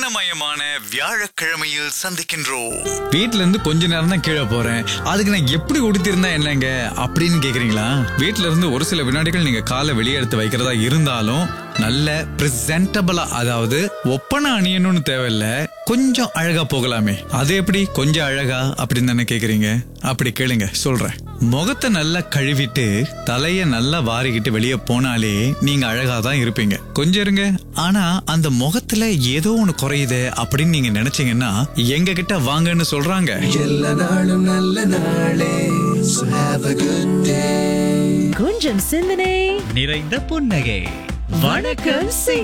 வண்ணமயமான வியாழக்கிழமையில் சந்திக்கின்றோம் வீட்ல இருந்து கொஞ்ச நேரம் தான் கீழே போறேன் அதுக்கு நான் எப்படி உடுத்திருந்தா என்னங்க அப்படின்னு கேக்குறீங்களா வீட்ல இருந்து ஒரு சில வினாடிகள் நீங்க காலை வெளியே எடுத்து வைக்கிறதா இருந்தாலும் நல்ல பிரசன்டபிளா அதாவது ஒப்பனை அணியணும்னு தேவையில்ல கொஞ்சம் அழகா போகலாமே அது எப்படி கொஞ்சம் அழகா அப்படின்னு தானே கேக்குறீங்க அப்படி கேளுங்க சொல்றேன் முகத்தை நல்லா கழுவிட்டு தலைய நல்லா வாரிக்கிட்டு வெளியே போனாலே நீங்க அழகா தான் இருப்பீங்க கொஞ்சம் இருங்க ஆனா அந்த முகத்துல ஏதோ ஒண்ணு குறையுது அப்படின்னு நீங்க நினைச்சீங்கன்னா எங்க கிட்ட வாங்கன்னு சொல்றாங்க எல்லா நாளும் நல்ல நாளே So have a good day கொஞ்சம் சிந்தனை நிறைந்த புன்னகை வணக்கம் சிங்